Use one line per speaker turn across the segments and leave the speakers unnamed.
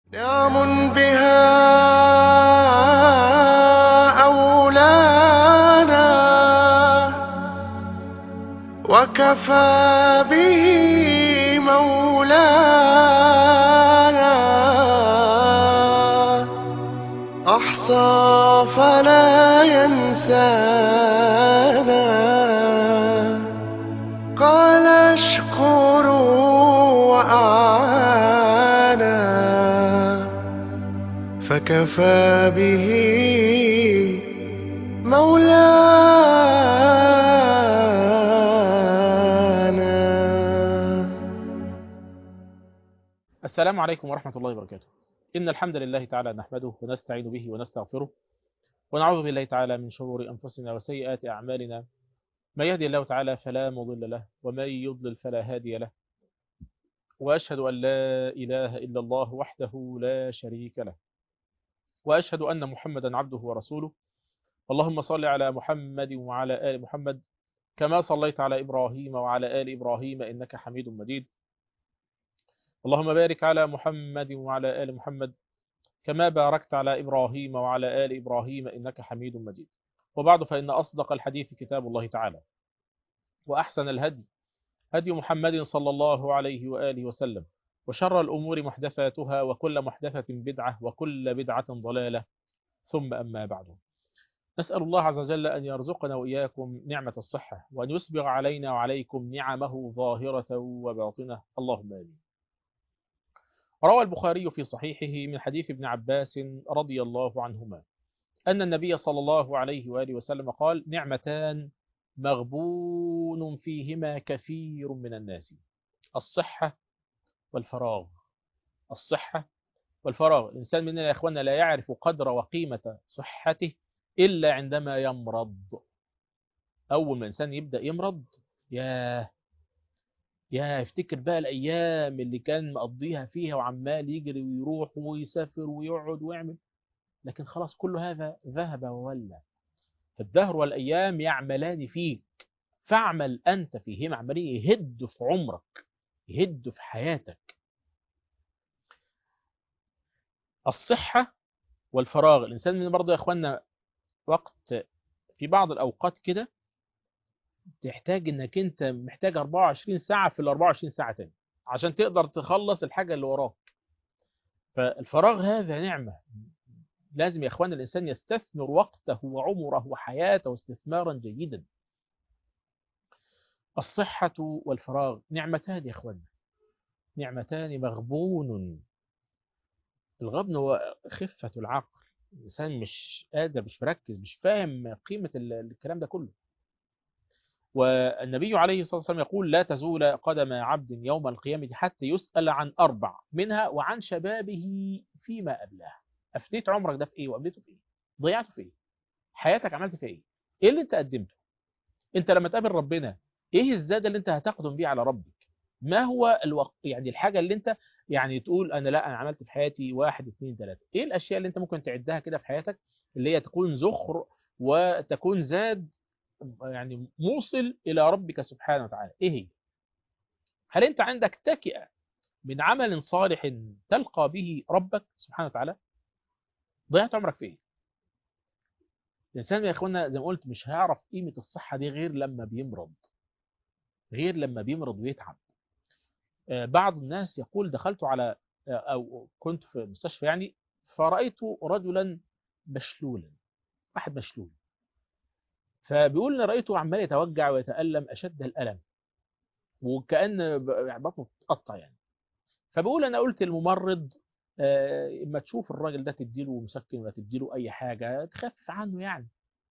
نعم بها أولانا وكفى به مولانا أحصى فلا ينسانا قال اشكروا وأعانا فكفى به مولانا
السلام عليكم ورحمة الله وبركاته إن الحمد لله تعالى نحمده ونستعين به ونستغفره ونعوذ بالله تعالى من شرور أنفسنا وسيئات أعمالنا من يهدي الله تعالى فلا مضل له ومن يضلل فلا هادي له وأشهد أن لا إله إلا الله وحده لا شريك له وأشهد أن محمدا عبده ورسوله اللهم صل على محمد وعلى آل محمد كما صليت على إبراهيم وعلى آل إبراهيم إنك حميد مجيد اللهم بارك على محمد وعلى آل محمد كما باركت على إبراهيم وعلى آل إبراهيم إنك حميد مجيد وبعد فإن أصدق الحديث كتاب الله تعالى وأحسن الهدي هدي محمد صلى الله عليه وآله وسلم وشر الأمور محدثاتها وكل محدثة بدعة وكل بدعة ضلالة ثم أما بعد نسأل الله عز وجل أن يرزقنا وإياكم نعمة الصحة وأن يسبغ علينا وعليكم نعمه ظاهرة وباطنة اللهم آمين روى البخاري في صحيحه من حديث ابن عباس رضي الله عنهما أن النبي صلى الله عليه وآله وسلم قال نعمتان مغبون فيهما كثير من الناس الصحة والفراغ الصحة والفراغ الإنسان مننا يا أخوانا لا يعرف قدر وقيمة صحته إلا عندما يمرض أول ما الإنسان يبدأ يمرض ياه يا افتكر بقى الأيام اللي كان مقضيها فيها وعمال يجري ويروح ويسافر ويقعد ويعمل لكن خلاص كل هذا ذهب وولى الدهر والأيام يعملان فيك فاعمل أنت فيهما عمالين يهدوا في عمرك يهدوا في حياتك الصحة والفراغ الإنسان من برضه يا أخوانا وقت في بعض الأوقات كده تحتاج انك انت محتاج 24 ساعة في ال 24 ساعة تاني عشان تقدر تخلص الحاجة اللي وراك فالفراغ هذا نعمة لازم يا اخوان الانسان يستثمر وقته وعمره وحياته استثمارا جيدا الصحة والفراغ نعمتان يا اخوان نعمتان مغبون الغبن هو خفة العقل الانسان مش قادر مش مركز مش فاهم قيمة الكلام ده كله والنبي عليه الصلاة والسلام يقول لا تزول قدم عبد يوم القيامة حتى يسأل عن أربع منها وعن شبابه فيما أبلاه أفنيت عمرك ده في إيه وأبليته في إيه ضيعته في إيه حياتك عملت في إيه إيه اللي أنت قدمته أنت لما تقابل ربنا إيه الزاد اللي أنت هتقدم بيه على ربك ما هو الوق... يعني الحاجة اللي أنت يعني تقول أنا لا أنا عملت في حياتي واحد اثنين ثلاثة إيه الأشياء اللي أنت ممكن تعدها كده في حياتك اللي هي تكون زخر وتكون زاد يعني موصل إلى ربك سبحانه وتعالى إيه هي؟ هل أنت عندك تكئة من عمل صالح تلقى به ربك سبحانه وتعالى ضيعت عمرك في إيه؟ الإنسان يا إخوانا زي ما قلت مش هيعرف قيمة الصحة دي غير لما بيمرض غير لما بيمرض ويتعب بعض الناس يقول دخلت على أو كنت في مستشفى يعني فرأيت رجلا مشلولا واحد مشلول فبيقول ان رأيته عمال يتوجع ويتألم أشد الألم وكأن بطنه بتتقطع يعني فبقول أنا قلت للممرض إما تشوف الراجل ده تديله مسكن ولا تديله أي حاجة تخفف عنه يعني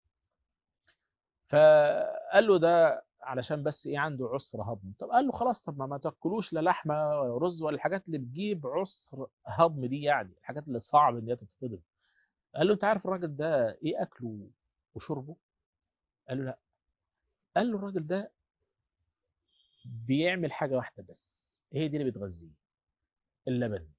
فقال له ده علشان بس إيه عنده عسر هضم طب قال له خلاص طب ما, ما تاكلوش لا لحمة ولا رز ولا الحاجات اللي بتجيب عسر هضم دي يعني الحاجات اللي صعب إن هي تتهضم قال له أنت عارف الراجل ده إيه أكله وشربه قال له لا قال له الراجل ده بيعمل حاجة واحدة بس هي دي اللي بتغذيه اللبن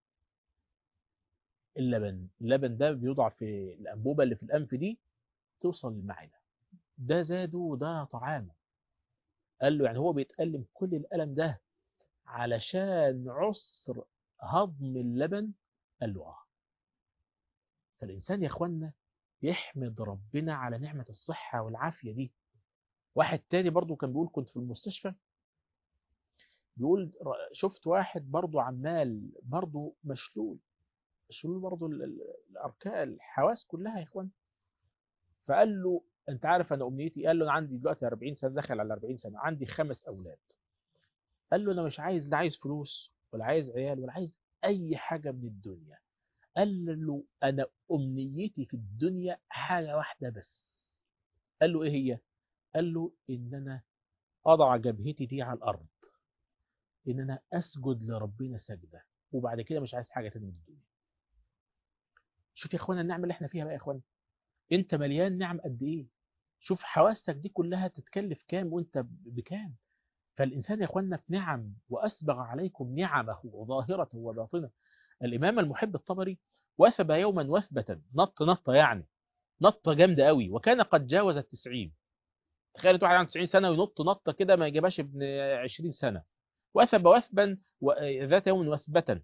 اللبن اللبن ده بيوضع في الأنبوبة اللي في الأنف دي توصل للمعدة ده زاده وده طعامه قال له يعني هو بيتألم كل الألم ده علشان عسر هضم اللبن قال له اه فالانسان يا اخوانا يحمد ربنا على نعمه الصحه والعافيه دي واحد تاني برضو كان بيقول كنت في المستشفى بيقول ر- شفت واحد برضو عمال برضو مشلول مشلول برضو ال- ال- الاركان الحواس كلها يا اخوان فقال له انت عارف انا امنيتي قال له انا عندي دلوقتي 40 سنه داخل على 40 سنه عندي خمس اولاد قال له انا مش عايز لا عايز فلوس ولا عايز عيال ولا عايز اي حاجه من الدنيا قال له انا امنيتي في الدنيا حاجه واحده بس قال له ايه هي قال له ان انا اضع جبهتي دي على الارض ان انا اسجد لربنا سجده وبعد كده مش عايز حاجه تانية من الدنيا شوف يا اخوانا النعمه اللي احنا فيها بقى يا اخوانا انت مليان نعم قد ايه شوف حواسك دي كلها تتكلف كام وانت ب- بكام فالانسان يا اخوانا في نعم واسبغ عليكم نعمه ظاهره وباطنه الامام المحب الطبري وثب يوما وثبه نط نطه يعني نطه جامده قوي وكان قد جاوز التسعين تخيل واحد عنده 90 سنه وينط نطه كده ما يجيبهاش ابن 20 سنه وثب وثبا و- ذات يوم وثبة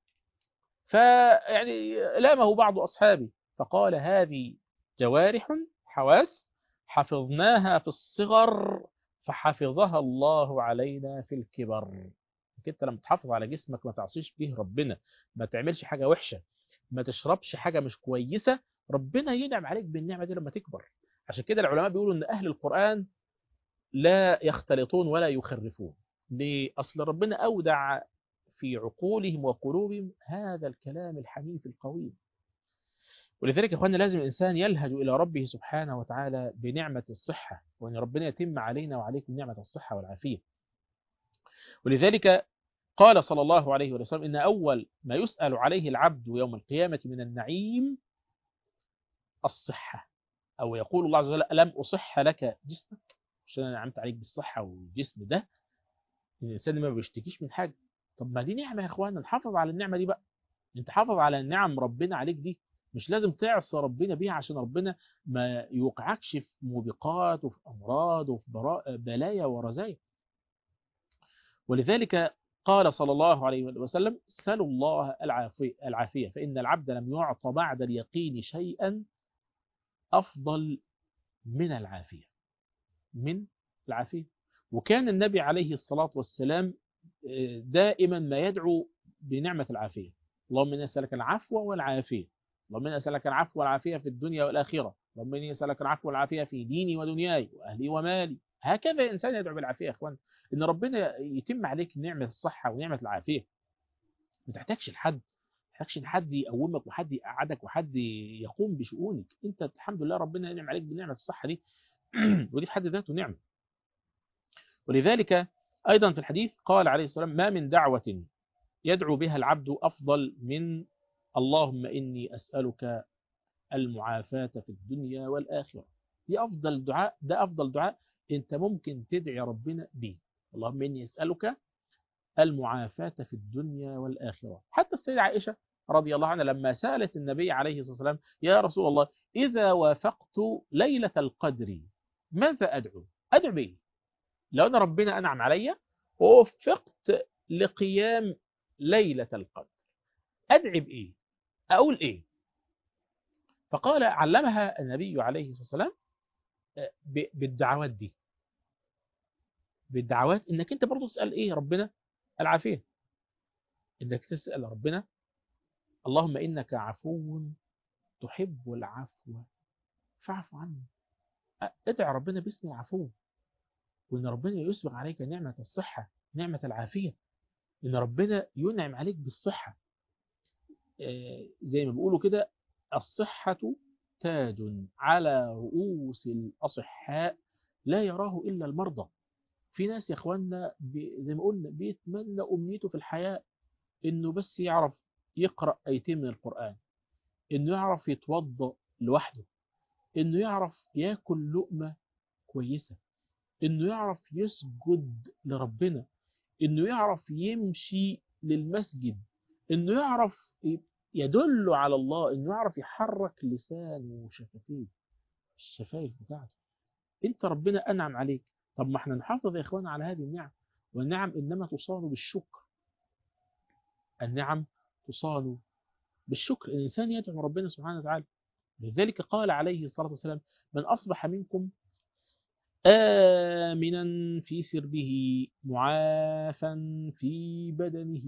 فيعني لامه بعض أصحابه فقال هذه جوارح حواس حفظناها في الصغر فحفظها الله علينا في الكبر إنك انت لما تحافظ على جسمك ما تعصيش به ربنا ما تعملش حاجة وحشة ما تشربش حاجة مش كويسة ربنا ينعم عليك بالنعمة دي لما تكبر عشان كده العلماء بيقولوا ان اهل القرآن لا يختلطون ولا يخرفون ليه؟ أصل ربنا أودع في عقولهم وقلوبهم هذا الكلام الحنيف القويم ولذلك يا اخوانا لازم الانسان يلهج الى ربه سبحانه وتعالى بنعمه الصحه وان ربنا يتم علينا وعليكم نعمه الصحه والعافيه ولذلك قال صلى الله عليه وسلم ان اول ما يسال عليه العبد يوم القيامه من النعيم الصحه او يقول الله عز وجل الم اصح لك جسمك عشان انا نعمت عليك بالصحه والجسم ده الانسان ما بيشتكيش من حاجه طب ما دي نعمه يا اخوانا نحافظ على النعمه دي بقى انت حافظ على نعم ربنا عليك دي مش لازم تعصى ربنا بيها عشان ربنا ما يوقعكش في موبقات وفي امراض وفي براء بلايا ورزايا ولذلك قال صلى الله عليه وسلم سلوا الله العافية, العافية فإن العبد لم يعطى بعد اليقين شيئا أفضل من العافية من العافية وكان النبي عليه الصلاة والسلام دائما ما يدعو بنعمة العافية اللهم إني أسألك العفو والعافية اللهم إني أسألك العفو والعافية في الدنيا والآخرة اللهم إني أسألك العفو والعافية في ديني ودنياي وأهلي ومالي هكذا الإنسان يدعو بالعافية يا إخوان إن ربنا يتم عليك نعمة الصحة ونعمة العافية ما تحتاجش لحد ما تحتاجش لحد يقومك وحد يقعدك وحد يقوم بشؤونك أنت الحمد لله ربنا ينعم عليك بنعمة الصحة دي ودي في حد ذاته نعمة ولذلك أيضا في الحديث قال عليه السلام ما من دعوة يدعو بها العبد أفضل من اللهم إني أسألك المعافاة في الدنيا والآخرة دي أفضل دعاء ده أفضل دعاء أنت ممكن تدعي ربنا به اللهم إني أسألك المعافاة في الدنيا والآخرة حتى السيدة عائشة رضي الله عنها لما سألت النبي عليه الصلاة والسلام يا رسول الله إذا وافقت ليلة القدر ماذا أدعو أدعو به لو أن ربنا أنعم علي ووفقت لقيام ليلة القدر أدعي بإيه أقول إيه فقال علمها النبي عليه الصلاة والسلام بالدعوات دي بالدعوات انك انت برضه تسال ايه ربنا العافيه انك تسال ربنا اللهم انك عفو تحب العفو فاعف عني ادعي ربنا باسم العفو وان ربنا يسبغ عليك نعمه الصحه نعمه العافيه ان ربنا ينعم عليك بالصحه زي ما بيقولوا كده الصحه تاج على رؤوس الاصحاء لا يراه الا المرضى في ناس يا اخوانا زي ما قلنا بيتمنى امنيته في الحياه انه بس يعرف يقرا ايتين من القران انه يعرف يتوضا لوحده انه يعرف ياكل لقمه كويسه انه يعرف يسجد لربنا انه يعرف يمشي للمسجد انه يعرف يدل على الله انه يعرف يحرك لسانه وشفتيه الشفايف بتاعته انت ربنا انعم عليك طب ما احنا نحافظ يا اخوانا على هذه النعم والنعم انما تصان بالشكر النعم تصان بالشكر الإنسان يدعو ربنا سبحانه وتعالى لذلك قال عليه الصلاة والسلام من أصبح منكم آمنا في سربه معافا في بدنه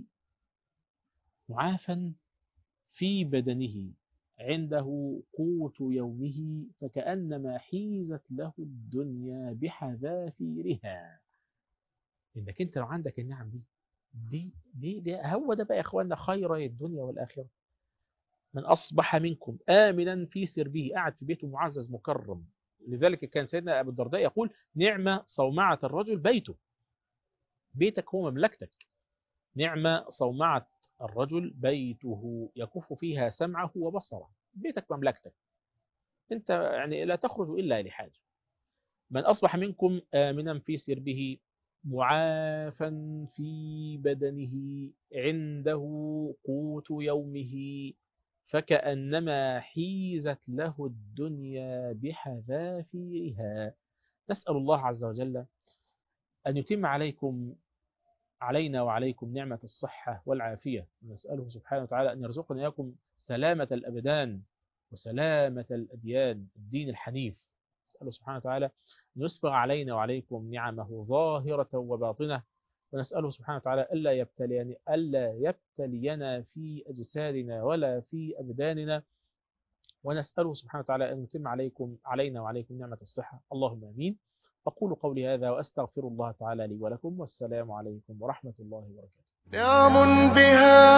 معافا في بدنه عنده قوت يومه فكأنما حيزت له الدنيا بحذافيرها انك انت لو عندك النعم دي دي دي, دي هو ده بقى يا اخوانا خير الدنيا والاخره من اصبح منكم امنا في سربه قاعد في بيته معزز مكرم لذلك كان سيدنا ابو الدرداء يقول نعمه صومعه الرجل بيته بيتك هو مملكتك نعمه صومعه الرجل بيته يكف فيها سمعه وبصره بيتك مملكتك انت يعني لا تخرج الا لحاجه من اصبح منكم امنا في سربه معافا في بدنه عنده قوت يومه فكأنما حيزت له الدنيا بحذافيرها نسأل الله عز وجل أن يتم عليكم علينا وعليكم نعمة الصحة والعافية نسأله سبحانه وتعالى أن يرزقنا إياكم سلامة الأبدان وسلامة الأديان الدين الحنيف نسأله سبحانه وتعالى أن يسبغ علينا وعليكم نعمه ظاهرة وباطنة ونسأله سبحانه وتعالى ألا يبتلينا, ألا يبتلينا في أجسادنا ولا في أبداننا ونسأله سبحانه وتعالى أن يتم عليكم علينا وعليكم نعمة الصحة اللهم آمين أقول قولي هذا وأستغفر الله تعالى لي ولكم والسلام عليكم ورحمة الله وبركاته
نعم بها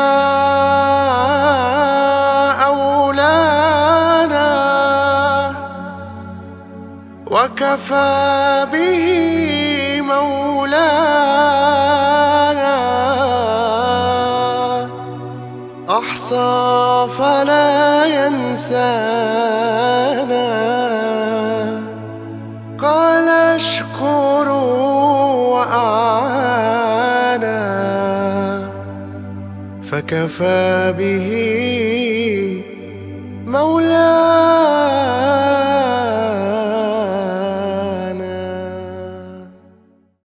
أولانا وكفى به مولانا أحصى فلا ينسانا قال اشكروا وأعانا فكفى به مولانا